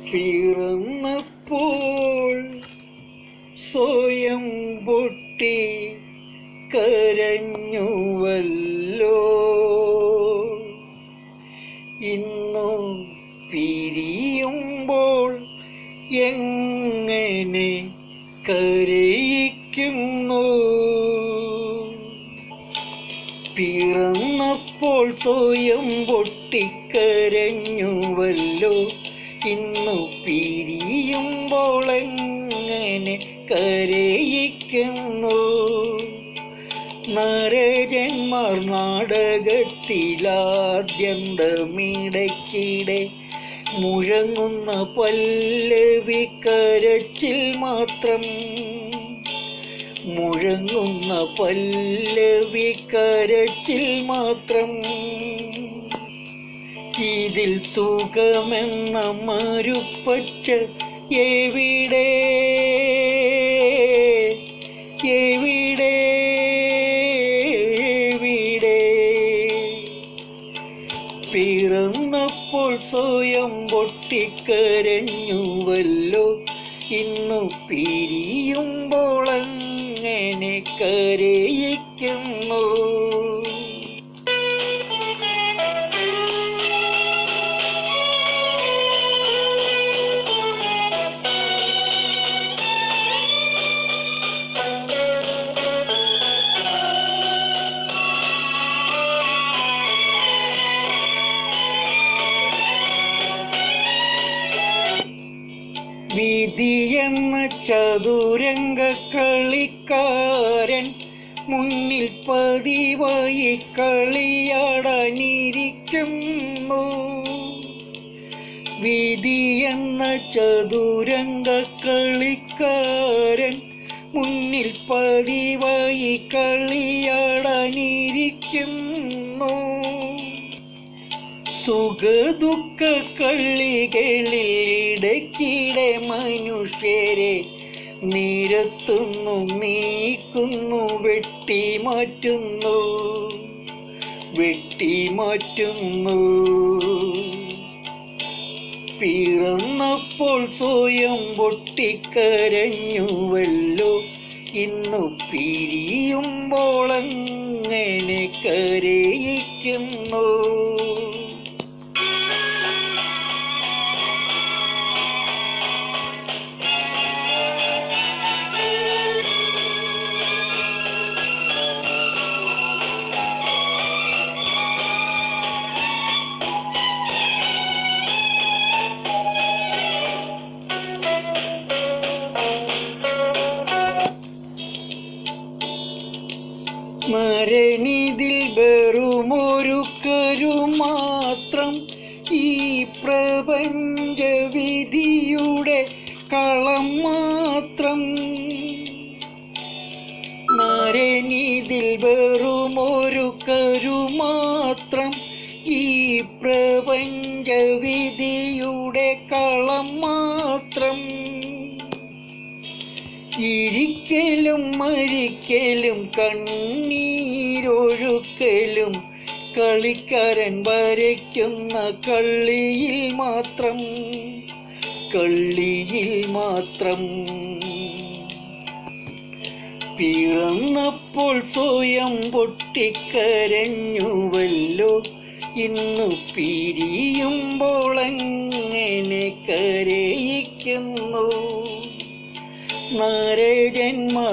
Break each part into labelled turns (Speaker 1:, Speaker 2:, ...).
Speaker 1: പിറന്നപ്പോൾ സ്വയം പൊട്ടി കരഞ്ഞുവല്ലോ ഇന്നു പിരിയുമ്പോൾ എങ്ങനെ കരയിക്കുന്നു പിറന്നപ്പോൾ സ്വയം പൊട്ടിക്കരഞ്ഞുവല്ലോ ഇന്നു പിരിയുമ്പോൾ എങ്ങനെ കരയിക്കുന്നു നരജന്മാർ നാടകത്തിലാദ്യന്തമിടയ്ക്കിടെ മുഴങ്ങുന്ന പല്ലവി കരച്ചിൽ മാത്രം മുഴങ്ങുന്ന പല്ലവി കരച്ചിൽ മാത്രം ഇതിൽ സുഖമെന്ന മരുപ്പച്ച എവിടെ എവിടെ എവിടെ പിറന്നപ്പോൾ സ്വയം പൊട്ടിക്കരഞ്ഞുവല്ലോ ഇന്നു പിരിയുമ്പോൾ അങ്ങനെ കരയിക്കുന്നു വിധിയെന്ന ചതുരംഗ കളിക്കാരൻ മുന്നിൽ പതിവായി കളിയാടാനിരിക്കുന്നു വിധിയെന്ന ചതുരംഗ കളിക്കാരൻ മുന്നിൽ പതിവായി കളിയാടാനിരിക്കുന്നു സുഖദുഃഖ കളികളിൽ ഇടയ്ക്കിടെ മനുഷ്യരെ നിരത്തുന്നു നീക്കുന്നു വെട്ടി മാറ്റുന്നു വെട്ടി മാറ്റുന്നു പിറന്നപ്പോൾ സ്വയം പൊട്ടിക്കരഞ്ഞുവല്ലോ ഇന്നു പിരിയുമ്പോൾ അങ്ങനെ കരയിക്കുന്നു നരനിതിൽ വെറുമൊരു കരു മാത്രം ഈ പ്രപഞ്ച വിധിയുടെ കളം മാത്രം നരനിതിൽ വെറുമൊരു കരു മാത്രം ഈ പ്രപഞ്ച വിധിയുടെ കളം മാത്രം ഇരിക്കലും മരിക്കലും കണ്ണീരൊഴുക്കലും കളിക്കാരൻ വരയ്ക്കുന്ന കള്ളിയിൽ മാത്രം കള്ളിയിൽ മാത്രം പിറന്നപ്പോൾ സ്വയം പൊട്ടിക്കരഞ്ഞുവല്ലോ ഇന്നു പിരിയുമ്പോൾ അങ്ങനെ കരയിക്കുന്നു നരജന്മാർ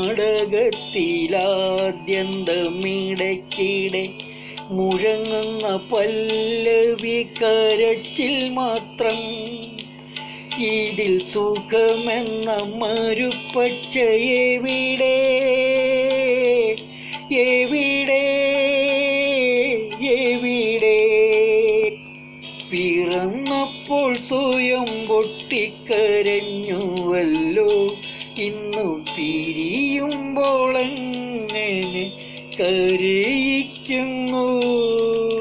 Speaker 1: നാടകത്തിലാദ്യന്തമിടയ്ക്കിടെ മുഴങ്ങുന്ന പല്ലവി കരച്ചിൽ മാത്രം ഇതിൽ സുഖമെന്ന മരുപ്പച്ച എവിടെ എവിടെ എവിടെ പിറന്നപ്പോൾ സ്വയം പൊട്ടിക്കരഞ്ഞുവല്ലോ ഇന്നു പിരിയുമ്പോൾ എങ്ങനെ കരയിക്കുന്നു